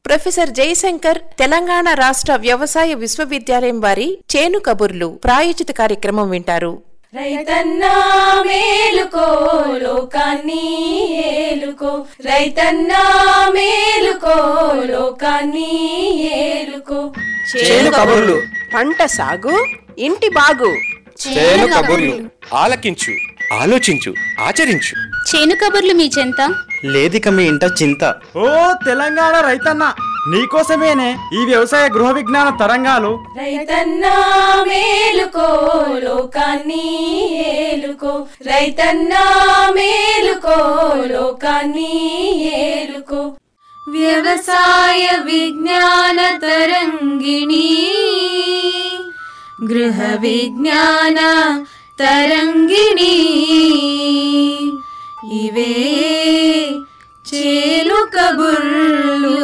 professor Jayashankar Telangana రాష్ట్ర వ్యవసాయ విశ్వవిద్యాలయం వారి చేను కబుర్లు ప్రాయోజిత కార్యక్రమం వింటారు రైతన్నా మేలుకో లోకాన్ని ఏలుకో రైతన్నా మేలుకో లోకాన్ని ఏలుకో చేను కబుర్లు పంట సాగు ఇంటి బాగు చేను కబుర్లు ఆలకించు ఆలోచించు ఆచరించు చేను కబుర్లు మీ చెంత లేదిక మీ ఇంట చింత ఓ తెలంగాణ రైతన్న నీకోసమేనే ఈ వ్యవసాయ గృహ విజ్ఞాన తరంగాలు రైతన్నా మేలుకో లోకాన్ని ఏలుకో రైతన్నా మేలుకో లోకాన్ని ఏలుకో వ్యవసాయ విజ్ఞాన తరంగిణి గృహ విజ్ఞాన తరంగిణి ఇవే చేలు కబుర్లు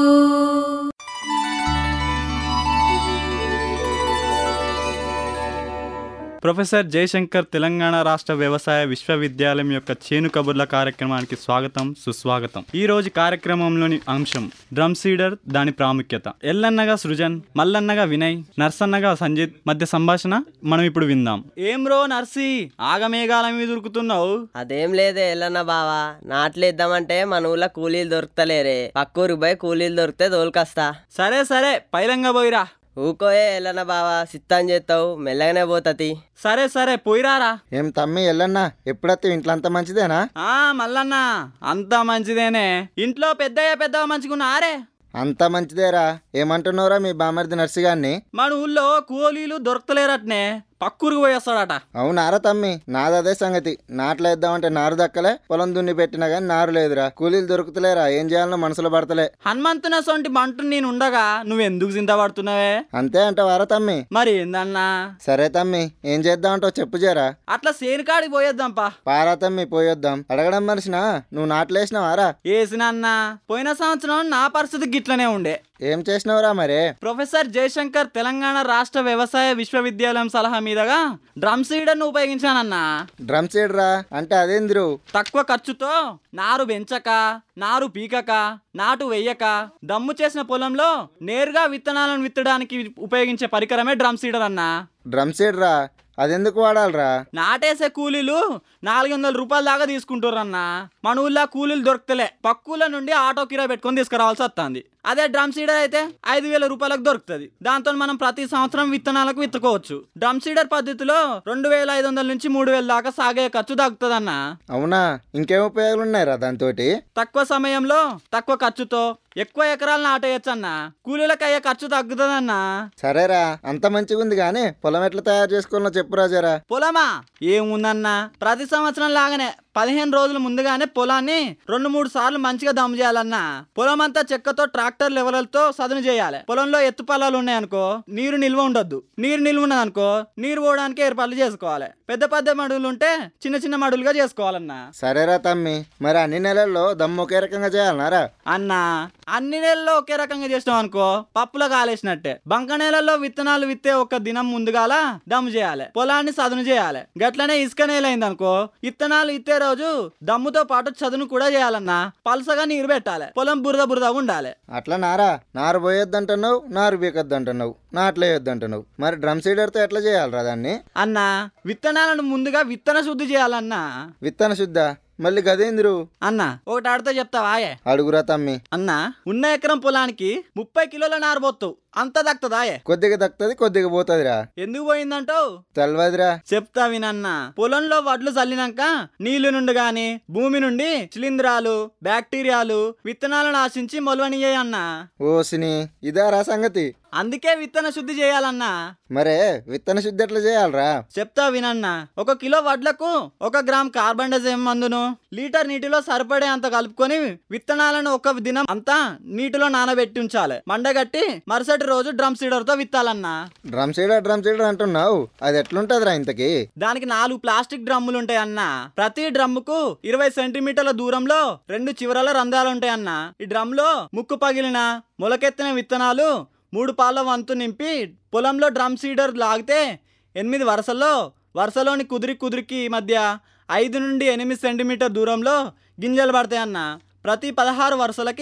ప్రొఫెసర్ జయశంకర్ తెలంగాణ రాష్ట్ర వ్యవసాయ విశ్వవిద్యాలయం యొక్క చేను కబుర్ల కార్యక్రమానికి స్వాగతం సుస్వాగతం ఈ రోజు కార్యక్రమంలోని అంశం డ్రమ్ సీడర్ దాని ప్రాముఖ్యత ఎల్లన్నగా సృజన్ మల్లన్నగా వినయ్ నర్సన్నగా సంజిత్ మధ్య సంభాషణ మనం ఇప్పుడు విందాం ఏం రో నర్సి ఆగమేఘాల మీద ఉరుకుతున్నావు అదేం లేదే ఎల్లన్న బావా నాట్లేద్దామంటే మన ఊళ్ళో కూలీలు దొరుకుతలేరే పక్కూరికి పోయి కూలీలు దొరికితే తోలుకొస్తా సరే సరే పైలంగా పోయిరా ఊకోయే ఎల్లన్న బావా సిత్తాన్ చేస్తావు మెల్లగానే పోతతి సరే సరే పోయిరారా ఏం తమ్మి ఎల్లన్నా ఎప్పుడైతే ఇంట్లో అంత మంచిదేనా ఆ మల్లన్న అంతా మంచిదేనే ఇంట్లో పెద్దయ్య పెద్దగా మంచిగున్నారే అంత మంచిదేరా ఏమంటున్నారా మీ బామర్ది నర్సి గారిని మన ఊళ్ళో కూలీలు దొరకలేరట్నే పక్కూరికి పోయేస్తాడట అవునారా తమ్మి నాది అదే సంగతి నాట్లు వేద్దామంటే నారు దక్కలే పొలం దున్ని పెట్టినా గానీ నారు లేదురా కూలీలు దొరుకుతలేరా ఏం చేయాలనో మనసులో పడతలే హనుమంతున సొంటి మంటు నేను ఉండగా నువ్వెందుకు చింతపడుతున్నావే అంతే అంటావారా తమ్మి మరి ఏందన్నా సరే తమ్మి ఏం చేద్దామంటావు చెప్పు చేరా అట్లా సేనుకాడికి పోయేద్దాంపా పారా తమ్మి పోయొద్దాం అడగడం మనిషినా నువ్వు నాట్లేసినావారా ఏసినన్నా పోయిన సంవత్సరం నా పరిస్థితి గిట్లనే ఉండే ఏం చేసినావురా మరే ప్రొఫెసర్ జయశంకర్ తెలంగాణ రాష్ట్ర వ్యవసాయ విశ్వవిద్యాలయం సలహా మీదుగా డ్రమ్ సీడర్ను ఉపయోగించానన్నా డ్రమ్ సీడ్ రా అంటే అదేందిరు తక్కువ ఖర్చుతో నారు పెంచక నారు పీకక నాటు వెయ్యక దమ్ము చేసిన పొలంలో నేరుగా విత్తనాలను విత్తడానికి ఉపయోగించే పరికరమే డ్రమ్ సీడర్ అన్నా డ్రమ్ సీడ్ రా అదెందుకు వాడాలరా నాటేసే కూలీలు నాలుగు వందల రూపాయల దాకా తీసుకుంటారన్నా మన ఊళ్ళో కూలీలు దొరకతలే పక్కుల నుండి ఆటో కిరా పెట్టుకొని తీసుకురావాల్సి వస్తుంది అదే డ్రమ్ సీడర్ అయితే ఐదు వేల రూపాయలకు దొరుకుతుంది దాంతో మనం ప్రతి సంవత్సరం విత్తనాలకు విత్తుకోవచ్చు డ్రమ్ సీడర్ పద్ధతిలో రెండు వేల ఐదు వందల నుంచి మూడు వేల దాకా సాగే ఖర్చు తగ్గుతుంది అన్న అవునా ఇంకేం ఉపయోగాలు ఉన్నాయిరా దాంతోటి తక్కువ సమయంలో తక్కువ ఖర్చుతో ఎక్కువ ఎకరాలు నాటేయచ్చు అన్న కూలీలకు అయ్యే ఖర్చు తగ్గుతుందన్నా సరేరా అంత మంచిగా ఉంది కానీ పొలం ఎట్లా తయారు చేసుకోవాలో చెప్పు రాజారా పొలమా ఏముందన్నా ప్రతి సంవత్సరం లాగానే పదిహేను రోజుల ముందుగానే పొలాన్ని రెండు మూడు సార్లు మంచిగా దమ్ము చేయాలన్నా పొలం అంతా చెక్కతో ట్రాక్టర్ లెవెలతో సదును చేయాలి పొలంలో ఎత్తు పొలాలు ఉన్నాయనుకో నీరు నిల్వ ఉండొద్దు నీరు నిల్వ ఉన్నదనుకో నీరు పోవడానికి ఏర్పాట్లు చేసుకోవాలి పెద్ద పెద్ద మడుగులు ఉంటే చిన్న చిన్న మడుగులుగా చేసుకోవాలన్నా సరేరా తమ్మి మరి అన్ని నెలల్లో దమ్ము ఒకే రకంగా చేయాలన్నారా అన్నా అన్ని నెలల్లో ఒకే రకంగా చేసినాం అనుకో పప్పులో కాలేసినట్టే బంక నెలల్లో విత్తనాలు విత్తే ఒక దినం ముందుగాల దమ్ము చేయాలి పొలాన్ని సదును చేయాలి గట్లనే ఇసుక నేల అయిందనుకో విత్తనాలు ఇత్తే రోజు దమ్ముతో పాటు చదును కూడా చేయాలన్నా పలసగా నీరు పెట్టాలి పొలం బురద బురద ఉండాలి అట్లా నారా నారు పోయొద్దంటున్నావు నారు బీకొద్దంటున్నావు నాట్లు వేయొద్దంటున్నావు మరి డ్రమ్ సీడర్తో ఎట్లా చేయాలరా దాన్ని అన్నా విత్తనాలను ముందుగా విత్తన శుద్ధి చేయాలన్నా విత్తన శుద్ధ మళ్ళీ గదేందిరు అన్నా ఒకటి ఆడితే చెప్తావా ఆయే అడుగురా తమ్మి అన్నా ఉన్న ఎకరం పొలానికి ముప్పై కిలోల నారు పోతావు అంత దక్కుతుందాయే కొద్దిగా దక్కుతుంది కొద్దిగా పోతుందిరా ఎందుకు పోయిందంటావు తెలవదురా చెప్తా వినన్న పొలంలో వడ్లు చల్లినాక నీళ్లు నుండి గాని భూమి నుండి శిలీంధ్రాలు బ్యాక్టీరియాలు విత్తనాలను ఆశించి మొలవనియ్యన్నా ఓసిని ఇదారా సంగతి అందుకే విత్తన శుద్ధి చేయాలన్నా మరే విత్తన శుద్ధి ఎట్లా చేయాలరా చెప్తా వినన్న ఒక కిలో వడ్లకు ఒక గ్రామ్ కార్బన్ డైజైమ్ మందును లీటర్ నీటిలో సరిపడే అంత కలుపుకొని విత్తనాలను ఒక దినం అంతా నీటిలో నానబెట్టి ఉంచాలి మండగట్టి మరుసటి రోజు డ్రమ్ సీడర్ తో విత్తాలన్నా డ్రమ్ సీడర్ డ్రమ్ సీడర్ అంటున్నావు అది ఎట్లుంటదిరా ఇంతకి దానికి నాలుగు ప్లాస్టిక్ డ్రమ్ములు ఉంటాయి అన్న ప్రతి డ్రమ్ముకు ఇరవై సెంటీమీటర్ల దూరంలో రెండు చివరల రంధ్రాలు ఉంటాయి అన్న ఈ డ్రమ్లో ముక్కు పగిలిన మొలకెత్తిన విత్తనాలు మూడు పాల వంతు నింపి పొలంలో డ్రమ్ సీడర్ లాగితే ఎనిమిది వరుసల్లో వరుసలోని కుదిరి కుదిరికి మధ్య ఐదు నుండి ఎనిమిది సెంటీమీటర్ దూరంలో గింజలు పడతాయి అన్న ప్రతి పదహారు వరుసలకి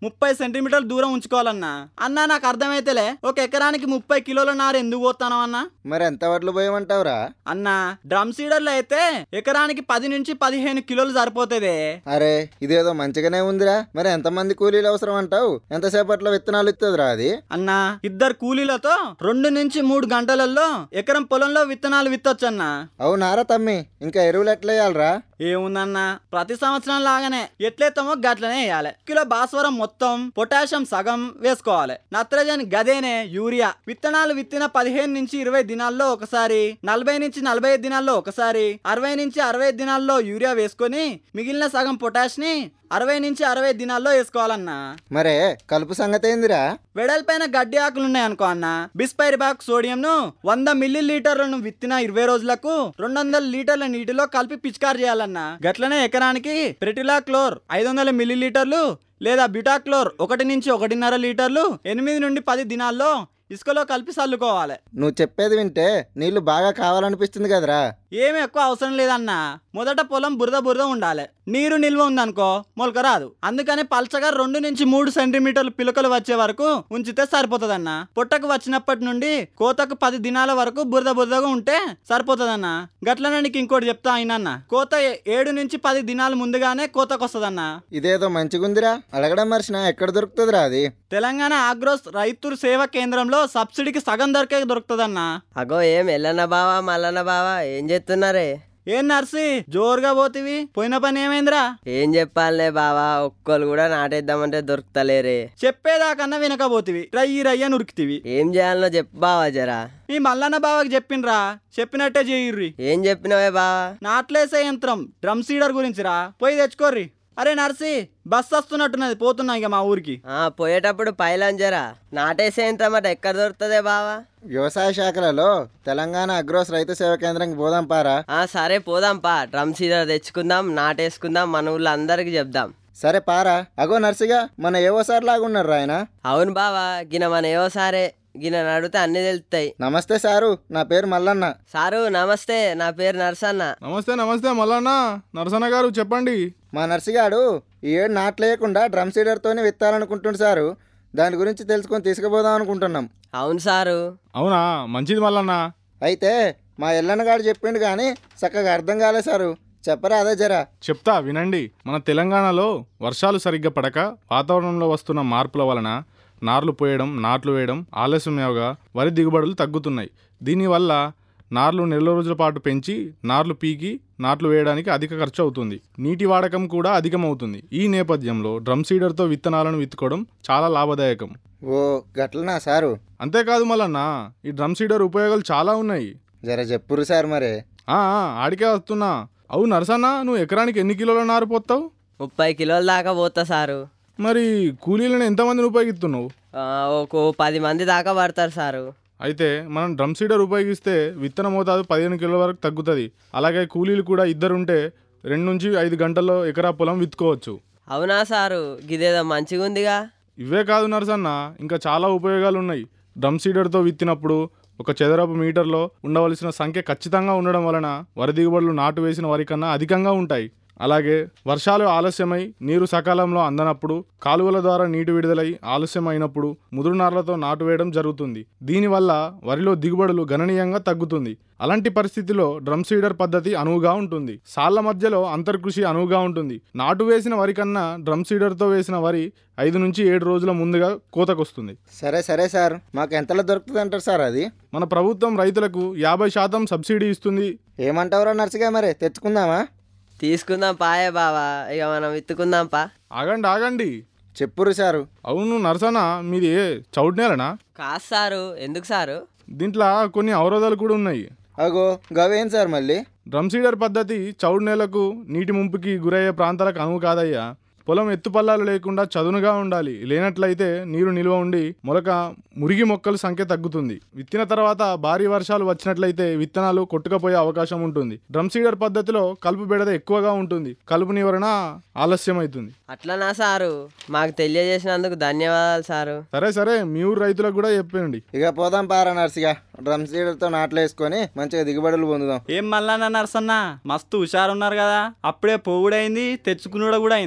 ముప్పై సెంటీమీటర్ల దూరం ఉంచుకోవాలన్నా అన్నా నాకు అర్థమైతేలే ఒక ఎకరానికి ముప్పై కిలోల నారు ఎందుకు పోతాను అన్నా మరి ఎంత వడ్లు పోయమంటావురా అన్నా డ్రమ్ సీడర్లు అయితే ఎకరానికి పది నుంచి పదిహేను కిలోలు సరిపోతుంది అరే ఇదేదో మంచిగానే ఉందిరా మరి ఎంతమంది కూలీలు అవసరం అంటావు ఎంతసేపట్లో విత్తనాలు ఇస్తుందిరా అది అన్నా ఇద్దరు కూలీలతో రెండు నుంచి మూడు గంటలలో ఎకరం పొలంలో విత్తనాలు విత్తొచ్చన్నా అవునారా తమ్మి ఇంకా ఎరువులు ఎట్లా వేయాలరా ఏముందన్నా ప్రతి సంవత్సరం లాగానే ఎట్లెత్తామో గట్లనే వేయాలి కిలో భాస్వరం మొత్తం పొటాషియం సగం వేసుకోవాలి నత్రజని గదేనే యూరియా విత్తనాలు విత్తిన పదిహేను నుంచి ఇరవై దినాల్లో ఒకసారి నలభై నుంచి నలభై ఐదు దినాల్లో ఒకసారి అరవై నుంచి అరవై ఐదు దినాల్లో యూరియా వేసుకొని మిగిలిన సగం పొటాష్ ని అరవై నుంచి అరవై దినాల్లో వేసుకోవాలన్నా మరే కలుపు సంగతి ఏందిరా వెడల్పైన గడ్డి ఆకులు ఉన్నాయి అనుకో అన్న బిస్పైరిబాక్ సోడియంను వంద మిల్లీ లీటర్లను విత్తిన ఇరవై రోజులకు రెండు వందల లీటర్ల నీటిలో కలిపి పిచికారు చేయాలన్న గట్లనే ఎకరానికి ప్రెటిలా క్లోర్ ఐదు వందల మిల్లీ లీటర్లు లేదా బ్యూటాక్లోర్ ఒకటి నుంచి ఒకటిన్నర లీటర్లు ఎనిమిది నుండి పది దినాల్లో ఇసుకలో కలిపి చల్లుకోవాలి నువ్వు చెప్పేది వింటే నీళ్లు బాగా కావాలనిపిస్తుంది కదరా ఏమి ఎక్కువ అవసరం లేదన్నా మొదట పొలం బురద బురద ఉండాలి నీరు నిల్వ ఉందనుకో మొలక రాదు అందుకని పల్చగా రెండు నుంచి మూడు సెంటీమీటర్లు పిలకలు వచ్చే వరకు ఉంచితే సరిపోతుందన్న పొట్టకు వచ్చినప్పటి నుండి కోతకు పది దినాల వరకు బురద బురదగా ఉంటే సరిపోతుందన్న గట్లనే నీకు ఇంకోటి చెప్తా అయినన్న కోత ఏ- ఏడు నుంచి పది దినాలు ముందుగానే కోతకు వస్తుందన్న ఇదేదో మంచిగుందిరా అడగడం మర్చిన ఎక్కడ దొరుకుతుందిరా అది తెలంగాణ ఆగ్రోస్ రైతు సేవా కేంద్రంలో సబ్సిడీకి సగం దొరికే దొరుకుతుందన్నా అగో ఏం ఎల్లన్న బావా మల్లన్న బావా ఏం చేస్తున్నారే ఏం నర్సి జోరుగా పోతివి పోయిన పని ఏమైందిరా ఏం చెప్పాలే బావా ఒక్కరు కూడా నాటేద్దామంటే దొరుకుతలేరే చెప్పేదాకన్నా వినకపోతివి రయ్యి రయ్య నురికితివి ఏం చేయాలనో చెప్పు బావా జరా మీ మల్లన్న బావకి చెప్పిండ్రా చెప్పినట్టే చేయుర్రి ఏం చెప్పినవే బావా నాట్లేసే యంత్రం డ్రమ్ సీడర్ గురించిరా పోయి తెచ్చుకోర్రి అరే నర్సి బస్ వస్తున్నట్టున్నది పోతున్నా ఇక మా ఊరికి ఆ పోయేటప్పుడు పైలం జరా నాటేసే యంత్రమట ఎక్కడ దొరుకుతుందే బావా వ్యవసాయ శాఖలలో తెలంగాణ అగ్రోస్ రైతు సేవా కేంద్రంకి పోదాం పారా ఆ సరే పోదాం పా డ్రమ్ సీడర్ తెచ్చుకుందాం నాటేసుకుందాం మన ఊళ్ళో అందరికి చెప్దాం సరే పారా అగో నర్సిగా మన ఏవోసారి లాగా ఉన్నారు ఆయన అవును బావా గిన మన ఏవో సారే గిన అడిగితే అన్ని తెలుస్తాయి నమస్తే సారు నా పేరు మల్లన్న సారు నమస్తే నా పేరు నర్సన్న నమస్తే నమస్తే మల్లన్న నరసన్న గారు చెప్పండి మా నర్సిగాడు ఈ ఏడు నాట్లేయకుండా డ్రమ్ సీడర్తోనే విత్తాలనుకుంటుండు సారు దాని గురించి తెలుసుకొని తీసుకుపోదాం అనుకుంటున్నాం అవును సారు అవునా మంచిది మల్లన్న అయితే మా ఎల్లన్నగాడు చెప్పిండు కానీ చక్కగా అర్థం కాలే సారు చెప్పరా అదే జరా చెప్తా వినండి మన తెలంగాణలో వర్షాలు సరిగ్గా పడక వాతావరణంలో వస్తున్న మార్పుల వలన నార్లు పోయడం నాట్లు వేయడం ఆలస్యమేవగా వరి దిగుబడులు తగ్గుతున్నాయి దీనివల్ల నార్లు నెల రోజుల పాటు పెంచి నార్లు పీకి నాట్లు వేయడానికి అధిక ఖర్చు అవుతుంది నీటి వాడకం కూడా అధికమవుతుంది ఈ నేపథ్యంలో డ్రమ్ సీడర్తో విత్తనాలను విత్తుకోవడం చాలా లాభదాయకం ఓ గట్లనా సారు అంతేకాదు మల్లన్న ఈ డ్రమ్ సీడర్ ఉపయోగాలు చాలా ఉన్నాయి జర చెప్పురు సార్ మరి ఆ, ఆ, ఆడికే వస్తున్నా అవు నరసన్న నువ్వు ఎకరానికి ఎన్ని కిలోల నారు పోతావు ముప్పై కిలోల దాకా పోతా సారు మరి కూలీలను ఎంతమందిని ఉపయోగిస్తున్నావు ఆ, ఒక పది మంది దాకా పడతారు సారు అయితే మనం డ్రమ్ సీడర్ ఉపయోగిస్తే విత్తన మోతాదు పదిహేను కిలోల వరకు తగ్గుతుంది అలాగే కూలీలు కూడా ఇద్దరు ఉంటే రెండు నుంచి ఐదు గంటల్లో ఎకరా పొలం విత్తుకోవచ్చు అవునా సారు గిదేదో మంచిగా ఉందిగా ఇవే కాదు నరసన్న ఇంకా చాలా ఉపయోగాలు ఉన్నాయి డ్రమ్ సీడర్తో విత్తినప్పుడు ఒక చదరపు మీటర్లో ఉండవలసిన సంఖ్య ఖచ్చితంగా ఉండడం వలన వరి దిగుబడులు నాటు వేసిన వరి కన్నా అధికంగా ఉంటాయి అలాగే వర్షాలు ఆలస్యమై నీరు సకాలంలో అందనప్పుడు కాలువల ద్వారా నీటి విడుదలై ఆలస్యం అయినప్పుడు ముదురు నార్లతో నాటు వేయడం జరుగుతుంది దీనివల్ల వరిలో దిగుబడులు గణనీయంగా తగ్గుతుంది అలాంటి పరిస్థితిలో డ్రమ్ సీడర్ పద్ధతి అనువుగా ఉంటుంది సాళ్ల మధ్యలో అంతర్కృషి అనువుగా ఉంటుంది నాటు వేసిన వరి కన్నా డ్రమ్ సీడర్తో వేసిన వరి ఐదు నుంచి ఏడు రోజుల ముందుగా కోతకొస్తుంది సరే సరే సార్ మాకు ఎంతలో దొరుకుతుంది అంటారు సార్ అది మన ప్రభుత్వం రైతులకు యాభై శాతం సబ్సిడీ ఇస్తుంది ఏమంటావురా నర్సిగా మరి తెచ్చుకుందామా తీసుకుందాం పాయే బావా ఇక మనం విత్తుకుందాం పా ఆగండి ఆగండి చెప్పురు సారు అవును నరసన మీది ఏ చౌడు నేలనా కాదు సారు ఎందుకు సారు దీంట్లో కొన్ని అవరోధాలు కూడా ఉన్నాయి అగో గవేం సార్ మళ్ళీ డ్రమ్ సీడర్ పద్ధతి చౌడు నేలకు నీటి ముంపుకి గురయ్యే ప్రాంతాలకు అనువు కాదయ్యా పొలం ఎత్తుపల్లాలు లేకుండా చదునుగా ఉండాలి లేనట్లయితే నీరు నిల్వ ఉండి మొలక మురిగి మొక్కల సంఖ్య తగ్గుతుంది విత్తిన తర్వాత భారీ వర్షాలు వచ్చినట్లయితే విత్తనాలు కొట్టుకపోయే అవకాశం ఉంటుంది డ్రమ్ సీడర్ పద్ధతిలో కలుపు బెడద ఎక్కువగా ఉంటుంది కలుపు నివారణ ఆలస్యం అవుతుంది అట్లనా సారు మాకు తెలియజేసినందుకు ధన్యవాదాలు సారు సరే సరే మీ ఊరు రైతులకు కూడా చెప్పండి ఇక పోదాం పారా నర్సిగా డ్రమ్ సీడర్తో నాట్లు వేసుకొని మంచిగా దిగుబడులు పొందుదాం ఏం మల్లన్న నర్సన్న మస్తు హుషారున్నారు కదా అప్పుడే పోవుడైంది తెచ్చుకునుడు కూడా అయిందా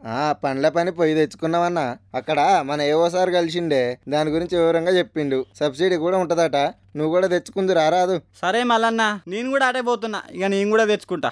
ఆ పండ్ల పని పొయ్యి తెచ్చుకున్నామన్నా అక్కడ మన ఏవో సార్ కలిసిండే దాని గురించి వివరంగా చెప్పిండు సబ్సిడీ కూడా ఉంటదట నువ్వు కూడా తెచ్చుకుంది రారాదు సరే మల్లన్న నేను కూడా అటే పోతున్నా ఇక నేను కూడా తెచ్చుకుంటా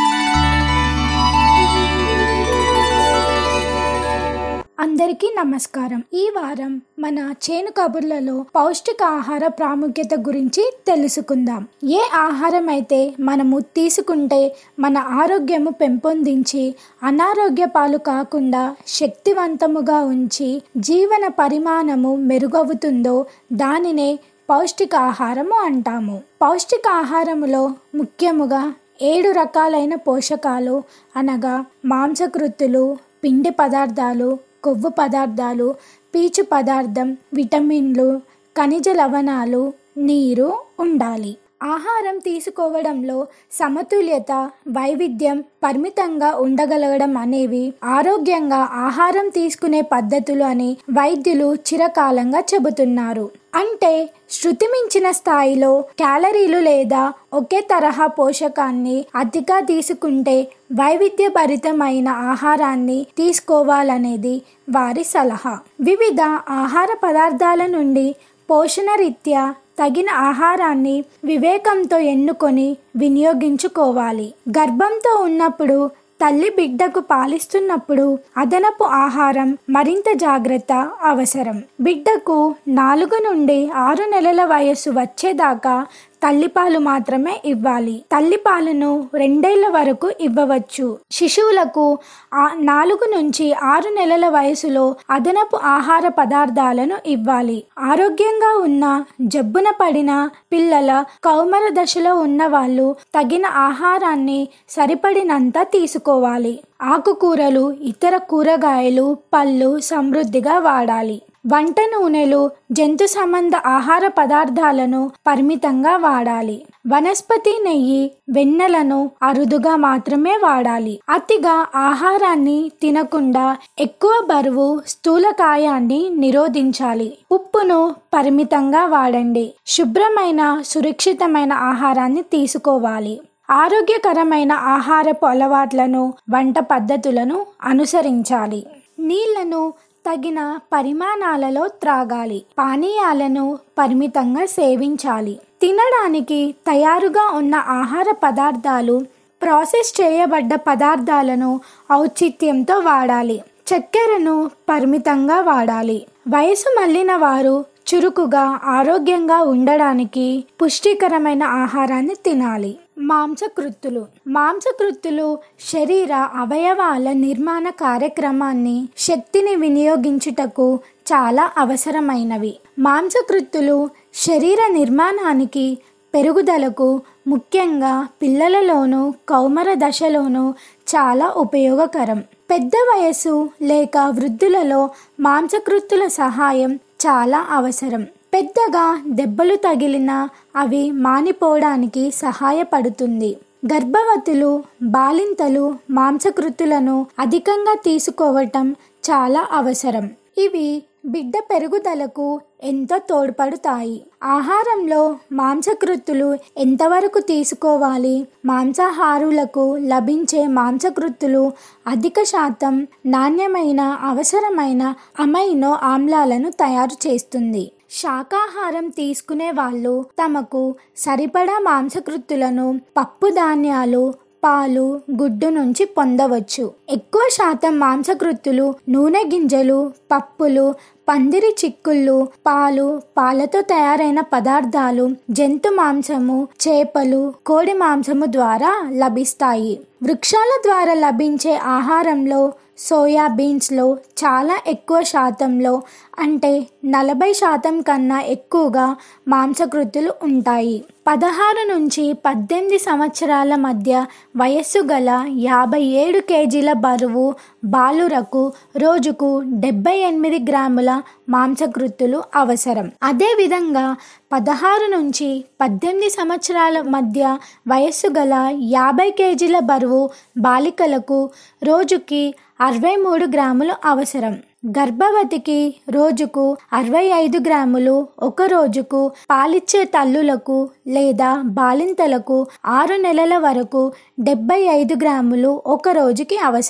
అందరికీ నమస్కారం ఈ వారం మన చేను కబుర్లలో పౌష్టికాహార ప్రాముఖ్యత గురించి తెలుసుకుందాం ఏ ఆహారం అయితే మనము తీసుకుంటే మన ఆరోగ్యము పెంపొందించి అనారోగ్య పాలు కాకుండా శక్తివంతముగా ఉంచి జీవన పరిమాణము మెరుగవుతుందో దానినే పౌష్టికాహారము అంటాము పౌష్టికాహారములో ముఖ్యముగా ఏడు రకాలైన పోషకాలు అనగా మాంసకృత్తులు పిండి పదార్థాలు కొవ్వు పదార్థాలు పీచు పదార్థం విటమిన్లు ఖనిజ లవణాలు నీరు ఉండాలి ఆహారం తీసుకోవడంలో సమతుల్యత వైవిధ్యం పరిమితంగా ఉండగలగడం అనేవి ఆరోగ్యంగా ఆహారం తీసుకునే పద్ధతులు అని వైద్యులు చిరకాలంగా చెబుతున్నారు అంటే శృతి మించిన స్థాయిలో క్యాలరీలు లేదా ఒకే తరహా పోషకాన్ని అతిగా తీసుకుంటే వైవిధ్యభరితమైన ఆహారాన్ని తీసుకోవాలనేది వారి సలహా వివిధ ఆహార పదార్థాల నుండి పోషణరీత్యా తగిన ఆహారాన్ని వివేకంతో ఎన్నుకొని వినియోగించుకోవాలి గర్భంతో ఉన్నప్పుడు తల్లి బిడ్డకు పాలిస్తున్నప్పుడు అదనపు ఆహారం మరింత జాగ్రత్త అవసరం బిడ్డకు నాలుగు నుండి ఆరు నెలల వయస్సు వచ్చేదాకా తల్లిపాలు మాత్రమే ఇవ్వాలి తల్లిపాలను రెండేళ్ల వరకు ఇవ్వవచ్చు శిశువులకు ఆ నాలుగు నుంచి ఆరు నెలల వయసులో అదనపు ఆహార పదార్థాలను ఇవ్వాలి ఆరోగ్యంగా ఉన్న జబ్బున పడిన పిల్లల కౌమర దశలో ఉన్న వాళ్ళు తగిన ఆహారాన్ని సరిపడినంత తీసుకోవాలి ఆకుకూరలు ఇతర కూరగాయలు పళ్ళు సమృద్ధిగా వాడాలి వంట నూనెలు జంతు సంబంధ ఆహార పదార్థాలను పరిమితంగా వాడాలి వనస్పతి నెయ్యి వెన్నెలను అరుదుగా మాత్రమే వాడాలి అతిగా ఆహారాన్ని తినకుండా ఎక్కువ బరువు స్థూలకాయాన్ని నిరోధించాలి ఉప్పును పరిమితంగా వాడండి శుభ్రమైన సురక్షితమైన ఆహారాన్ని తీసుకోవాలి ఆరోగ్యకరమైన ఆహారపు అలవాట్లను వంట పద్ధతులను అనుసరించాలి నీళ్లను తగిన పరిమాణాలలో త్రాగాలి పానీయాలను పరిమితంగా సేవించాలి తినడానికి తయారుగా ఉన్న ఆహార పదార్థాలు ప్రాసెస్ చేయబడ్డ పదార్థాలను ఔచిత్యంతో వాడాలి చక్కెరను పరిమితంగా వాడాలి వయసు మళ్ళిన వారు చురుకుగా ఆరోగ్యంగా ఉండడానికి పుష్టికరమైన ఆహారాన్ని తినాలి మాంసకృత్తులు మాంసకృత్తులు శరీర అవయవాల నిర్మాణ కార్యక్రమాన్ని శక్తిని వినియోగించుటకు చాలా అవసరమైనవి మాంసకృత్తులు శరీర నిర్మాణానికి పెరుగుదలకు ముఖ్యంగా పిల్లలలోనూ కౌమర దశలోనూ చాలా ఉపయోగకరం పెద్ద వయసు లేక వృద్ధులలో మాంసకృత్తుల సహాయం చాలా అవసరం పెద్దగా దెబ్బలు తగిలినా అవి మానిపోవడానికి సహాయపడుతుంది గర్భవతులు బాలింతలు మాంసకృతులను అధికంగా తీసుకోవటం చాలా అవసరం ఇవి బిడ్డ పెరుగుదలకు ఎంతో తోడ్పడుతాయి ఆహారంలో మాంసకృత్తులు ఎంతవరకు తీసుకోవాలి మాంసాహారులకు లభించే మాంసకృత్తులు అధిక శాతం నాణ్యమైన అవసరమైన అమైనో ఆమ్లాలను తయారు చేస్తుంది శాకాహారం తీసుకునే వాళ్ళు తమకు సరిపడా మాంసకృత్తులను పప్పు ధాన్యాలు పాలు గుడ్డు నుంచి పొందవచ్చు ఎక్కువ శాతం మాంసకృత్తులు నూనె గింజలు పప్పులు పందిరి చిక్కుళ్ళు పాలు పాలతో తయారైన పదార్థాలు జంతు మాంసము చేపలు కోడి మాంసము ద్వారా లభిస్తాయి వృక్షాల ద్వారా లభించే ఆహారంలో సోయా బీన్స్లో చాలా ఎక్కువ శాతంలో అంటే నలభై శాతం కన్నా ఎక్కువగా మాంసకృతులు ఉంటాయి పదహారు నుంచి పద్దెనిమిది సంవత్సరాల మధ్య వయస్సు గల యాభై ఏడు కేజీల బరువు బాలురకు రోజుకు డెబ్బై ఎనిమిది గ్రాముల మాంసకృత్తులు అవసరం అదేవిధంగా పదహారు నుంచి పద్దెనిమిది సంవత్సరాల మధ్య వయస్సు గల యాభై కేజీల బరువు బాలికలకు రోజుకి అరవై మూడు గ్రాములు అవసరం గర్భవతికి రోజుకు అరవై ఐదు గ్రాములు ఒక రోజుకు పాలిచ్చే తల్లులకు లేదా బాలింతలకు ఆరు నెలల వరకు డెబ్బై ఐదు గ్రాములు ఒక రోజుకి అవసరం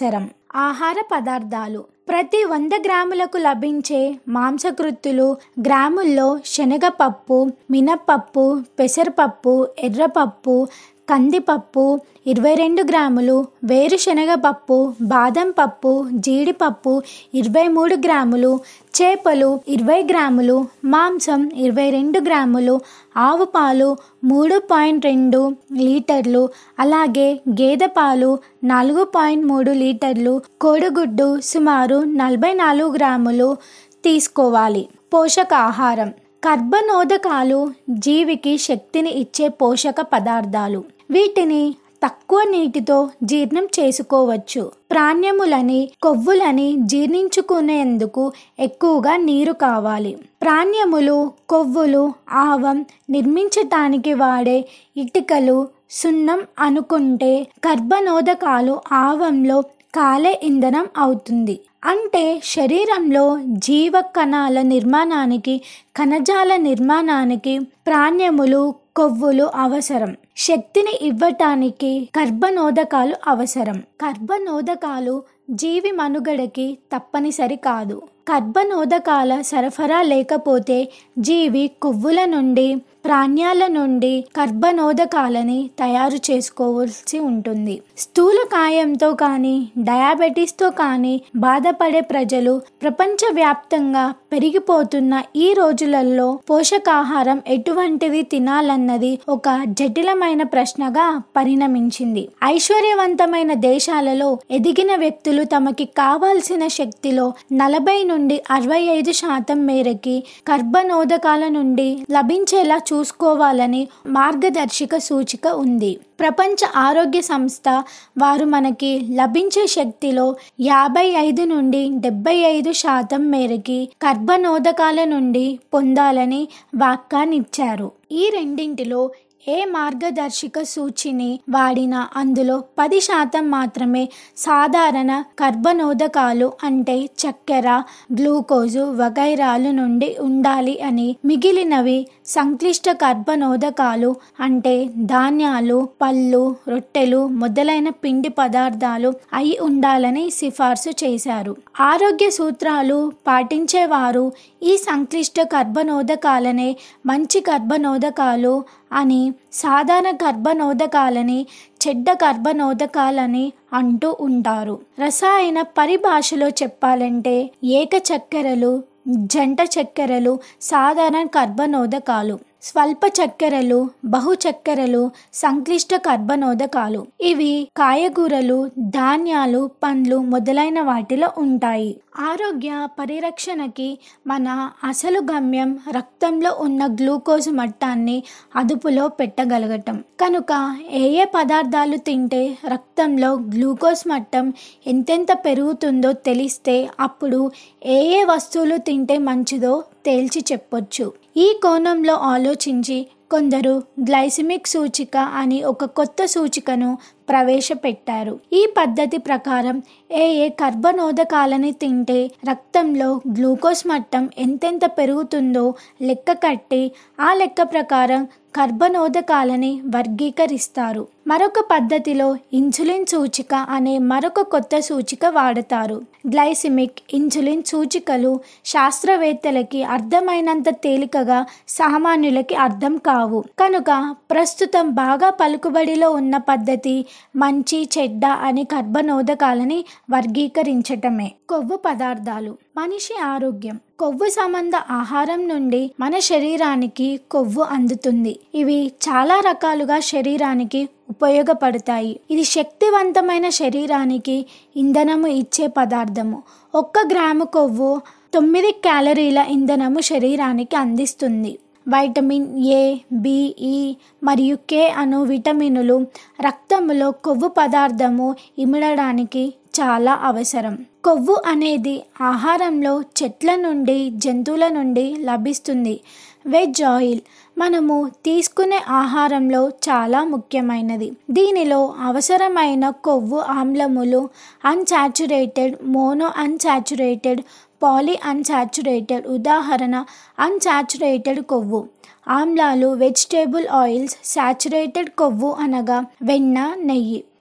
ఆహార పదార్థాలు ప్రతి వంద గ్రాములకు లభించే మాంసకృత్తులు గ్రాముల్లో శనగపప్పు మినప్పప్పు పెసరపప్పు ఎర్రపప్పు కందిపప్పు ఇరవై రెండు గ్రాములు వేరుశనగ పప్పు బాదం పప్పు జీడిపప్పు ఇరవై మూడు గ్రాములు చేపలు ఇరవై గ్రాములు మాంసం ఇరవై రెండు గ్రాములు ఆవు పాలు మూడు పాయింట్ రెండు లీటర్లు అలాగే గేదె పాలు నాలుగు పాయింట్ మూడు లీటర్లు కోడిగుడ్డు సుమారు నలభై నాలుగు గ్రాములు తీసుకోవాలి పోషకాహారం కర్బనోదకాలు జీవికి శక్తిని ఇచ్చే పోషక పదార్థాలు వీటిని తక్కువ నీటితో జీర్ణం చేసుకోవచ్చు ప్రాణ్యములని కొవ్వులని జీర్ణించుకునేందుకు ఎక్కువగా నీరు కావాలి ప్రాణ్యములు కొవ్వులు ఆవం నిర్మించటానికి వాడే ఇటుకలు సున్నం అనుకుంటే కర్బనోదకాలు ఆవంలో కాలే ఇంధనం అవుతుంది అంటే శరీరంలో జీవ కణాల నిర్మాణానికి కణజాల నిర్మాణానికి ప్రాణ్యములు కొవ్వులు అవసరం శక్తిని ఇవ్వటానికి కర్బనోదకాలు అవసరం కర్బనోదకాలు జీవి మనుగడకి తప్పనిసరి కాదు కర్బనోదకాల సరఫరా లేకపోతే జీవి కొవ్వుల నుండి ప్రాణ్యాల నుండి కర్బనోదకాలని తయారు చేసుకోవాల్సి ఉంటుంది స్థూలకాయంతో కానీ డయాబెటీస్తో కానీ బాధపడే ప్రజలు ప్రపంచవ్యాప్తంగా పెరిగిపోతున్న ఈ రోజులలో పోషకాహారం ఎటువంటివి తినాలన్నది ఒక జటిలమైన ప్రశ్నగా పరిణమించింది ఐశ్వర్యవంతమైన దేశాలలో ఎదిగిన వ్యక్తులు తమకి కావాల్సిన శక్తిలో నలభై నుండి అరవై ఐదు శాతం మేరకి కర్బనోదకాల నుండి లభించేలా చూసుకోవాలని మార్గదర్శక సూచిక ఉంది ప్రపంచ ఆరోగ్య సంస్థ వారు మనకి లభించే శక్తిలో యాభై ఐదు నుండి డెబ్బై ఐదు శాతం మేరకి కర్బనోదకాల నుండి పొందాలని వాక్యాన్నిచ్చారు ఈ రెండింటిలో ఏ మార్గదర్శక సూచిని వాడినా అందులో పది శాతం మాత్రమే సాధారణ కర్బనోదకాలు అంటే చక్కెర గ్లూకోజు వగైరాలు నుండి ఉండాలి అని మిగిలినవి సంక్లిష్ట కర్బనోదకాలు అంటే ధాన్యాలు పళ్ళు రొట్టెలు మొదలైన పిండి పదార్థాలు అయి ఉండాలని సిఫార్సు చేశారు ఆరోగ్య సూత్రాలు పాటించేవారు ఈ సంక్లిష్ట కర్బనోదకాలనే మంచి కర్బనోదకాలు అని సాధారణ గర్భనోదకాలని చెడ్డ గర్భనోదకాలని అంటూ ఉంటారు రసాయన పరిభాషలో చెప్పాలంటే ఏక చక్కెరలు జంట చక్కెరలు సాధారణ కర్బనోదకాలు స్వల్ప చక్కెరలు బహు చక్కెరలు సంక్లిష్ట కర్బనోదకాలు ఇవి కాయగూరలు ధాన్యాలు పండ్లు మొదలైన వాటిలో ఉంటాయి ఆరోగ్య పరిరక్షణకి మన అసలు గమ్యం రక్తంలో ఉన్న గ్లూకోజ్ మట్టాన్ని అదుపులో పెట్టగలగటం కనుక ఏ ఏ పదార్థాలు తింటే రక్తంలో గ్లూకోజ్ మట్టం ఎంతెంత పెరుగుతుందో తెలిస్తే అప్పుడు ఏ ఏ వస్తువులు తింటే మంచిదో తేల్చి చెప్పొచ్చు ఈ కోణంలో ఆలోచించి కొందరు గ్లైసిమిక్ సూచిక అని ఒక కొత్త సూచికను ప్రవేశపెట్టారు ఈ పద్ధతి ప్రకారం ఏ ఏ కర్బనోదకాలని తింటే రక్తంలో గ్లూకోజ్ మట్టం ఎంతెంత పెరుగుతుందో లెక్క కట్టి ఆ లెక్క ప్రకారం కర్బనోదకాలని వర్గీకరిస్తారు మరొక పద్ధతిలో ఇన్సులిన్ సూచిక అనే మరొక కొత్త సూచిక వాడతారు గ్లైసిమిక్ ఇన్సులిన్ సూచికలు శాస్త్రవేత్తలకి అర్థమైనంత తేలికగా సామాన్యులకి అర్థం కావు కనుక ప్రస్తుతం బాగా పలుకుబడిలో ఉన్న పద్ధతి మంచి చెడ్డ అని కర్బనోదకాలని వర్గీకరించటమే కొవ్వు పదార్థాలు మనిషి ఆరోగ్యం కొవ్వు సంబంధ ఆహారం నుండి మన శరీరానికి కొవ్వు అందుతుంది ఇవి చాలా రకాలుగా శరీరానికి ఉపయోగపడతాయి ఇది శక్తివంతమైన శరీరానికి ఇంధనము ఇచ్చే పదార్థము ఒక్క గ్రాము కొవ్వు తొమ్మిది క్యాలరీల ఇంధనము శరీరానికి అందిస్తుంది వైటమిన్ ఏ బిఈ మరియు కే అను విటమినులు రక్తంలో కొవ్వు పదార్థము ఇమిడడానికి చాలా అవసరం కొవ్వు అనేది ఆహారంలో చెట్ల నుండి జంతువుల నుండి లభిస్తుంది వెజ్ ఆయిల్ మనము తీసుకునే ఆహారంలో చాలా ముఖ్యమైనది దీనిలో అవసరమైన కొవ్వు ఆమ్లములు unsaturated mono unsaturated poly unsaturated ఉదాహరణ అన్సాచురేటెడ్ కొవ్వు ఆమ్లాలు వెజిటేబుల్ ఆయిల్స్ సాచురేటెడ్ కొవ్వు అనగా వెన్న నెయ్యి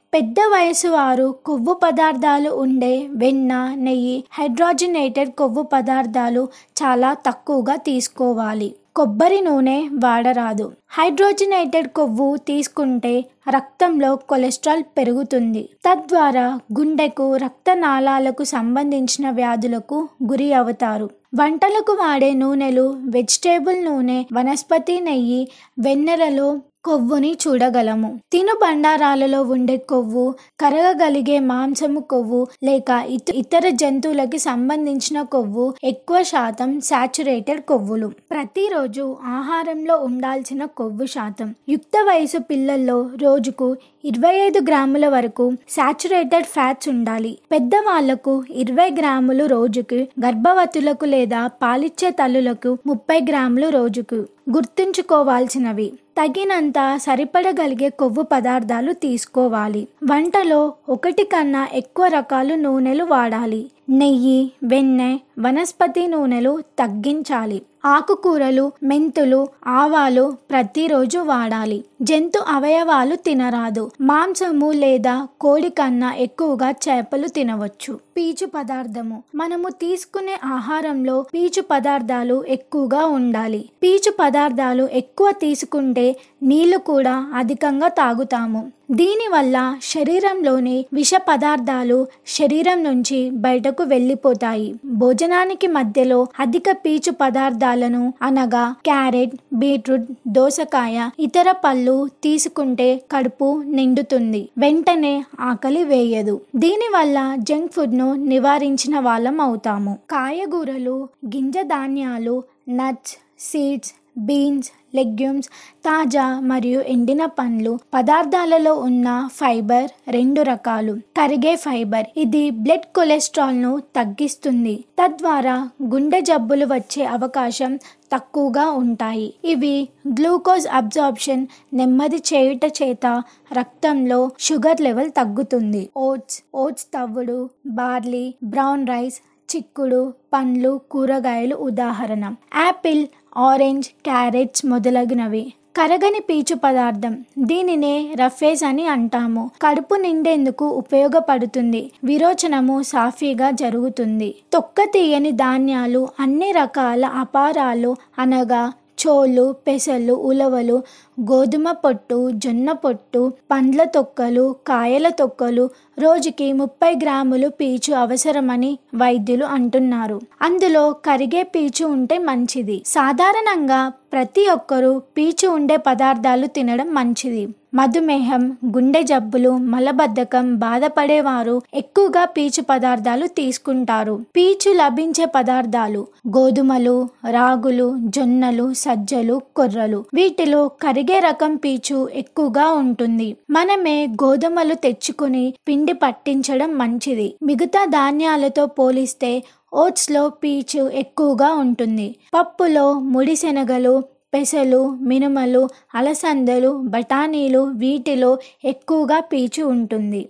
పెద్ద వయసు వారు కొవ్వు పదార్థాలు ఉండే వెన్న నెయ్యి హైడ్రోజనేటెడ్ కొవ్వు పదార్థాలు చాలా తక్కువగా తీసుకోవాలి కొబ్బరి నూనె వాడరాదు హైడ్రోజనేటెడ్ కొవ్వు తీసుకుంటే రక్తంలో కొలెస్ట్రాల్ పెరుగుతుంది తద్వారా గుండెకు రక్తనాళాలకు సంబంధించిన వ్యాధులకు గురి అవుతారు వంటలకు వాడే నూనెలు వెజిటేబుల్ నూనె వనస్పతి నెయ్యి వెన్నెలలో కొవ్వుని చూడగలము తిను బండారాలలో ఉండే కొవ్వు కరగగలిగే మాంసము కొవ్వు లేక ఇత- ఇతర జంతువులకి సంబంధించిన కొవ్వు ఎక్కువ శాతం సాచురేటెడ్ కొవ్వులు ప్రతిరోజు ఆహారంలో ఉండాల్సిన కొవ్వు శాతం యుక్త వయసు పిల్లల్లో రోజుకు ఇరవై ఐదు గ్రాముల వరకు సాచురేటెడ్ ఫ్యాట్స్ ఉండాలి పెద్దవాళ్లకు ఇరవై గ్రాములు రోజుకు గర్భవతులకు లేదా పాలిచ్చే తల్లులకు ముప్పై గ్రాములు రోజుకు గుర్తుంచుకోవాల్సినవి తగినంత సరిపడగలిగే కొవ్వు పదార్థాలు తీసుకోవాలి వంటలో ఒకటి కన్నా ఎక్కువ రకాలు నూనెలు వాడాలి నెయ్యి వెన్నె వనస్పతి నూనెలు తగ్గించాలి ఆకుకూరలు మెంతులు ఆవాలు ప్రతిరోజు వాడాలి జంతు అవయవాలు తినరాదు మాంసము లేదా కోడి కన్నా ఎక్కువగా చేపలు తినవచ్చు పీచు పదార్థము మనము తీసుకునే ఆహారంలో పీచు పదార్థాలు ఎక్కువగా ఉండాలి పీచు పదార్థాలు ఎక్కువ తీసుకుంటే నీళ్లు కూడా అధికంగా తాగుతాము దీనివల్ల శరీరంలోని విష పదార్థాలు శరీరం నుంచి బయటకు వెళ్ళిపోతాయి భోజనానికి మధ్యలో అధిక పీచు పదార్థాలను అనగా క్యారెట్ బీట్రూట్ దోసకాయ ఇతర పళ్ళు తీసుకుంటే కడుపు నిండుతుంది వెంటనే ఆకలి వేయదు దీనివల్ల జంక్ ఫుడ్ ను నివారించిన వాళ్ళం అవుతాము కాయగూరలు గింజ ధాన్యాలు నట్స్ సీడ్స్ బీన్స్ లెగ్యూమ్స్ తాజా మరియు ఎండిన పండ్లు పదార్థాలలో ఉన్న ఫైబర్ రెండు రకాలు కరిగే ఫైబర్ ఇది బ్లడ్ కొలెస్ట్రాల్ ను తగ్గిస్తుంది తద్వారా గుండె జబ్బులు వచ్చే అవకాశం తక్కువగా ఉంటాయి ఇవి గ్లూకోజ్ అబ్జార్ప్షన్ నెమ్మది చేయుట చేత రక్తంలో షుగర్ లెవెల్ తగ్గుతుంది ఓట్స్ ఓట్స్ తవ్వుడు బార్లీ బ్రౌన్ రైస్ చిక్కుడు పండ్లు కూరగాయలు ఉదాహరణ యాపిల్ ఆరెంజ్ క్యారెట్స్ మొదలగునవి కరగని పీచు పదార్థం దీనినే రఫేజ్ అని అంటాము కడుపు నిండేందుకు ఉపయోగపడుతుంది విరోచనము సాఫీగా జరుగుతుంది తొక్క తీయని ధాన్యాలు అన్ని రకాల అపారాలు అనగా చోలు పెసలు ఉలవలు గోధుమ పొట్టు జొన్న పొట్టు పండ్ల తొక్కలు కాయల తొక్కలు రోజుకి ముప్పై గ్రాములు పీచు అవసరమని వైద్యులు అంటున్నారు అందులో కరిగే పీచు ఉంటే మంచిది సాధారణంగా ప్రతి ఒక్కరూ పీచు ఉండే పదార్థాలు తినడం మంచిది మధుమేహం గుండె జబ్బులు మలబద్ధకం బాధపడేవారు ఎక్కువగా పీచు పదార్థాలు తీసుకుంటారు పీచు లభించే పదార్థాలు గోధుమలు రాగులు జొన్నలు సజ్జలు కొర్రలు వీటిలో కరిగే రకం పీచు ఎక్కువగా ఉంటుంది మనమే గోధుమలు తెచ్చుకుని పిండి పట్టించడం మంచిది మిగతా ధాన్యాలతో పోలిస్తే ఓట్స్లో పీచు ఎక్కువగా ఉంటుంది పప్పులో ముడి శనగలు పెసలు మినుమలు అలసందలు బఠానీలు వీటిలో ఎక్కువగా పీచు ఉంటుంది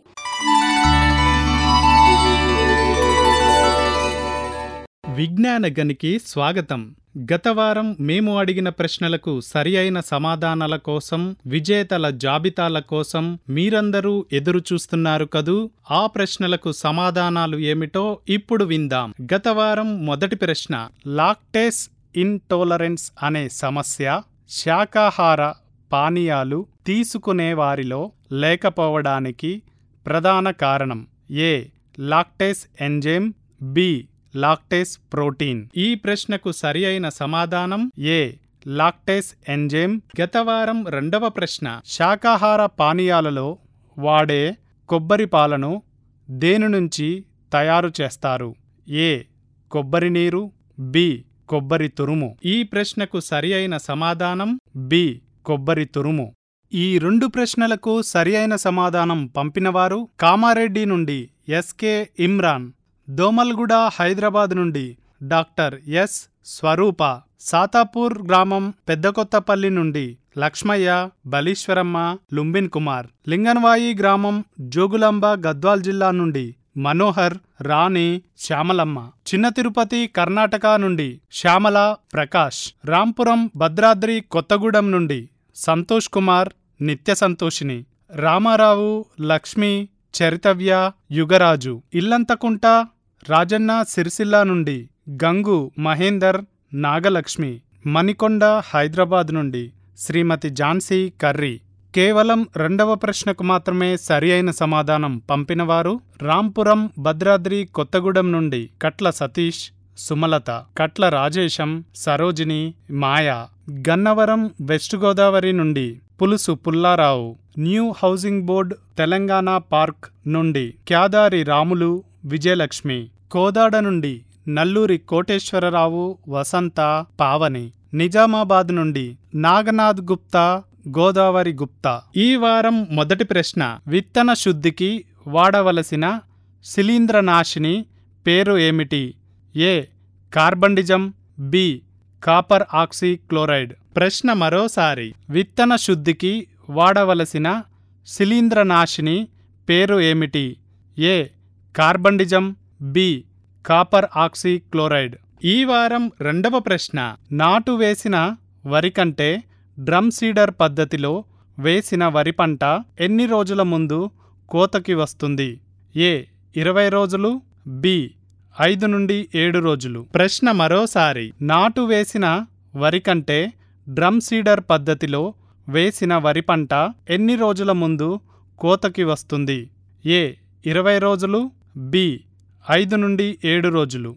విజ్ఞాన గనికి స్వాగతం గత వారం మేము అడిగిన ప్రశ్నలకు సరి అయిన సమాధానాల కోసం విజేతల జాబితాల కోసం మీరందరూ ఎదురు చూస్తున్నారు కదూ ఆ ప్రశ్నలకు సమాధానాలు ఏమిటో ఇప్పుడు విందాం గత వారం మొదటి ప్రశ్న లాక్టేస్ ఇంటోలరెన్స్ అనే సమస్య శాకాహార పానీయాలు తీసుకునే వారిలో లేకపోవడానికి ప్రధాన కారణం A lactase enzyme B lactase protein ఈ ప్రశ్నకు సరి అయిన సమాధానం ఏ లాక్టేస్ ఎంజైమ్ గత వారం రెండవ ప్రశ్న శాకాహార పానీయాలలో వాడే కొబ్బరి పాలను దేని నుంచి తయారు చేస్తారు ఏ కొబ్బరి నీరు బి కొబ్బరి తురుము ఈ ప్రశ్నకు సరి అయిన సమాధానం బి కొబ్బరి తురుము ఈ రెండు ప్రశ్నలకు సరి అయిన సమాధానం పంపినవారు కామారెడ్డి నుండి ఎస్కే ఇమ్రాన్ దోమల్గూడ హైదరాబాద్ నుండి డాక్టర్ ఎస్ స్వరూప సాతాపూర్ గ్రామం పెద్దకొత్తపల్లి నుండి లక్ష్మయ్య బలీశ్వరమ్మ లుంబిన్ కుమార్ లింగన్వాయి గ్రామం జోగులాంబ గద్వాల్ జిల్లా నుండి మనోహర్ రాణి శ్యామలమ్మ చిన్న తిరుపతి కర్ణాటక నుండి శ్యామల ప్రకాష్ రాంపురం భద్రాద్రి కొత్తగూడెం నుండి సంతోష్ కుమార్ నిత్య సంతోషిని రామారావు లక్ష్మి చరితవ్య యుగరాజు ఇల్లంతకుంట రాజన్న సిరిసిల్ల నుండి గంగు మహేందర్ నాగలక్ష్మి మణికొండ హైదరాబాద్ నుండి శ్రీమతి ఝాన్సీ కర్రీ కేవలం రెండవ ప్రశ్నకు మాత్రమే సరి అయిన సమాధానం పంపినవారు రాంపురం భద్రాద్రి కొత్తగూడెం నుండి కట్ల సతీష్ సుమలత కట్ల రాజేశం సరోజిని మాయ గన్నవరం వెస్ట్ గోదావరి నుండి Pulusu Pullarao new housing board Telangana park నుండి క్యాదారి రాములు విజయలక్ష్మి కోదాడ నుండి నల్లూరి కోటేశ్వరరావు వసంత పావని నిజామాబాద్ నుండి నాగనాథ్ గుప్తా గోదావరి గుప్తా ఈ వారం మొదటి ప్రశ్న విత్తన శుద్ధికి వాడవలసిన శిలీంద్రనాశిని పేరు ఏమిటి A carbendazim B copper oxy chloride ప్రశ్న మరోసారి విత్తన శుద్ధికి వాడవలసిన శిలీంద్రనాశిని పేరు ఏమిటి A carbendazim B copper oxy chloride ఈ వారం రెండవ ప్రశ్న నాటు వేసిన వరి కంటే డ్రమ్ సీడర్ పద్ధతిలో వేసిన వరి పంట ఎన్ని రోజుల ముందు కోతకి వస్తుంది ఏ ఇరవై రోజులు బి ఐదు నుండి ఏడు రోజులు ప్రశ్న మరోసారి నాటు వేసిన వరి కంటే డ్రమ్ సీడర్ పద్ధతిలో వేసిన వరి పంట ఎన్ని రోజుల ముందు కోతకి వస్తుంది ఏ ఇరవై రోజులు బి ఐదు నుండి ఏడు రోజులు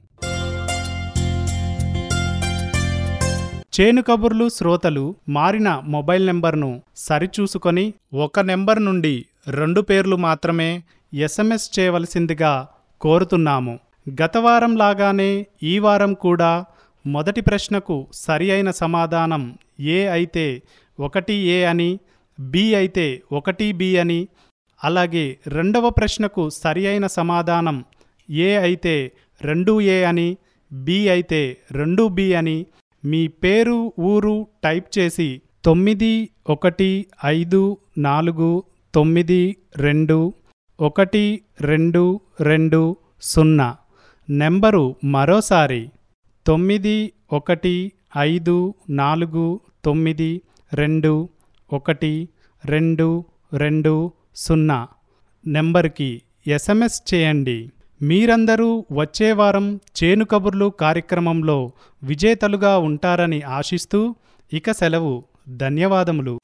చేను కబుర్లు శ్రోతలు మారిన మొబైల్ నెంబర్ను సరిచూసుకొని ఒక నెంబర్ నుండి రెండు పేర్లు మాత్రమే ఎస్ఎంఎస్ చేయవలసిందిగా కోరుతున్నాము గత వారం లాగానే ఈ వారం కూడా మొదటి ప్రశ్నకు సరి అయిన సమాధానం ఏ అయితే ఒకటి ఏ అని బి అయితే ఒకటి బి అని అలాగే రెండవ ప్రశ్నకు సరి అయిన సమాధానం ఏ అయితే రెండు ఏ అని బి అయితే రెండు బి అని మీ పేరు ఊరు టైప్ చేసి తొమ్మిది ఒకటి ఐదు నాలుగు తొమ్మిది రెండు ఒకటి రెండు రెండు సున్నా నెంబరు మరోసారి తొమ్మిది ఒకటి ఐదు నాలుగు తొమ్మిది రెండు ఒకటి రెండు రెండు సున్నా నెంబర్కి ఎస్ఎంఎస్ చేయండి మీరందరూ వచ్చే వారం చేను కబుర్లు కార్యక్రమంలో విజేతలుగా ఉంటారని ఆశిస్తూ ఇక సెలవు ధన్యవాదములు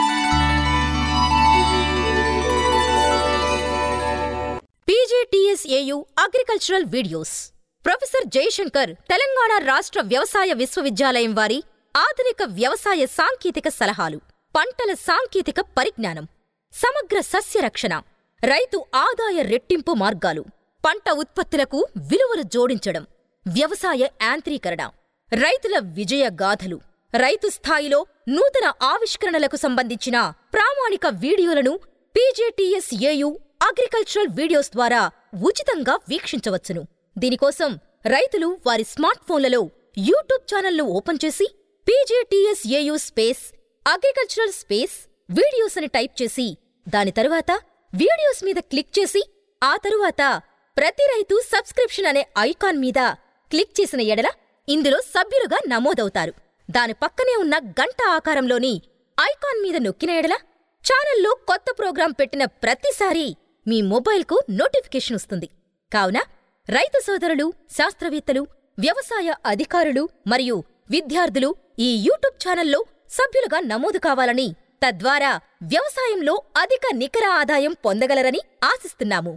PJTSAU agricultural videos professor Jayashankar Telangana రాష్ట్ర వ్యవసాయ విశ్వవిద్యాలయం వారి ఆధునిక వ్యవసాయ సాంకేతిక సలహాలు పంటల సాంకేతిక పరిజ్ఞానం సమగ్ర సస్య రక్షణ రైతు ఆదాయ రెట్టింపు మార్గాలు పంట ఉత్పత్తులకు విలువలు జోడించడం వ్యవసాయ యాంత్రీకరణ రైతుల విజయ గాథలు రైతు స్థాయిలో నూతన ఆవిష్కరణలకు సంబంధించిన ప్రామాణిక వీడియోలను పీజేటీఎస్ఏయు అగ్రికల్చరల్ వీడియోస్ ద్వారా ఉచితంగా వీక్షించవచ్చును దీనికోసం రైతులు వారి స్మార్ట్ ఫోన్లలో యూట్యూబ్ ఛానల్ను ఓపెన్ చేసి PJTSAU space agricultural space videos అని టైప్ చేసి దాని తరువాత వీడియోస్ మీద క్లిక్ చేసి ఆ తరువాత ప్రతి రైతు సబ్స్క్రిప్షన్ అనే ఐకాన్ మీద క్లిక్ చేసిన ఎడల ఇందులో సభ్యులుగా నమోదవుతారు దాని పక్కనే ఉన్న గంట ఆకారంలోని ఐకాన్ మీద నొక్కిన ఎడల ఛానల్లో కొత్త ప్రోగ్రాం పెట్టిన ప్రతిసారీ మీ మొబైల్కు నోటిఫికేషన్ వస్తుంది కావున రైతు సోదరులు శాస్త్రవేత్తలు వ్యవసాయ అధికారులు మరియు విద్యార్థులు ఈ యూట్యూబ్ ఛానల్లో సభ్యులుగా నమోదు కావాలని తద్వారా వ్యవసాయంలో అధిక నికర ఆదాయం పొందగలరని ఆశిస్తున్నాము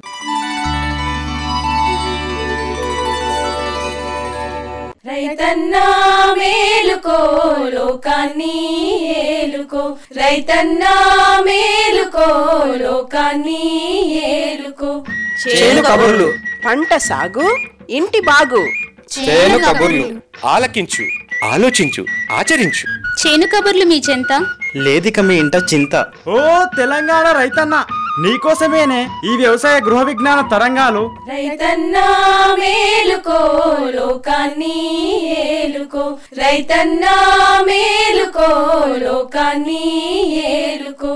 రైతన్నా మేలుకో లోకాన్ని ఏలుకో రైతన్నా మేలుకో లోకాన్ని ఏలుకో చేను కబుర్లు పంట సాగు ఇంటి బాగు చేను కబుర్లు ఆలకించు ఆలోచించు ఆచరించు చేను కబుర్లు మీ చెంత లేదిక మీ ఇంట చింత ఓ తెలంగాణ రైతన్న నీకోసమేనే ఈ వ్యవసాయ గృహ విజ్ఞాన తరంగాలు రైతన్నా మేలుకో లోకాన్ని ఏలుకో రైతన్నా మేలుకో లోకాన్ని ఏలుకో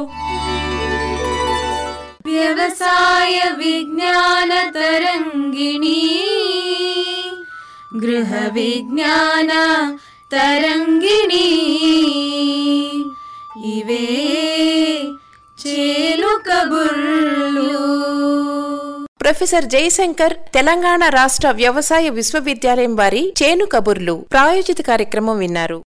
వ్యవసాయ విజ్ఞాన తరంగిణి గృహ విజ్ఞాన తరంగిణి ఇవే చేలు ప్రొఫెసర్ జయశంకర్ తెలంగాణ రాష్ట్ర వ్యవసాయ విశ్వవిద్యాలయం వారి చేను కబుర్లు ప్రాయోజిత కార్యక్రమం విన్నారు